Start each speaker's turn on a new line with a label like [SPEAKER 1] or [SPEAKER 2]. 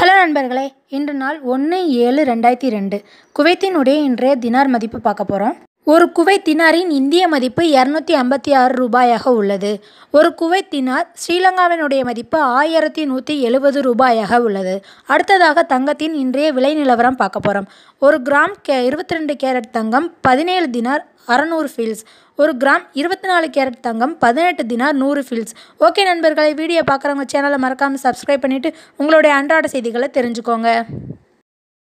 [SPEAKER 1] hello நண்பர்களே இன்று நாள் ஒன்று ஏழு ரெண்டாயிரத்தி ரெண்டு குவைத்தினுடைய இன்றைய தினார் மதிப்பு பார்க்க போகிறோம் ஒரு குவைத் தினாரின் இந்திய மதிப்பு இரநூத்தி ஐம்பத்தி ஆறு ரூபாயாக உள்ளது ஒரு குவைத் தினார் ஸ்ரீலங்காவினுடைய மதிப்பு ஆயிரத்தி நூற்றி எழுபது ரூபாயாக உள்ளது அடுத்ததாக தங்கத்தின் இன்றைய விலை நிலவரம் பார்க்க போகிறோம் ஒரு கிராம் கே இருபத்தி ரெண்டு கேரட் தங்கம் பதினேழு தினார் அறநூறு ஃபீல்ஸ் ஒரு கிராம் இருபத்தி நாலு கேரட் தங்கம் பதினெட்டு தினார் நூறு ஃபீல்ஸ் ஓகே நண்பர்களை வீடியோ பார்க்குறவங்க சேனலை மறக்காமல் சப்ஸ்கிரைப் பண்ணிவிட்டு உங்களுடைய அன்றாட செய்திகளை தெரிஞ்சுக்கோங்க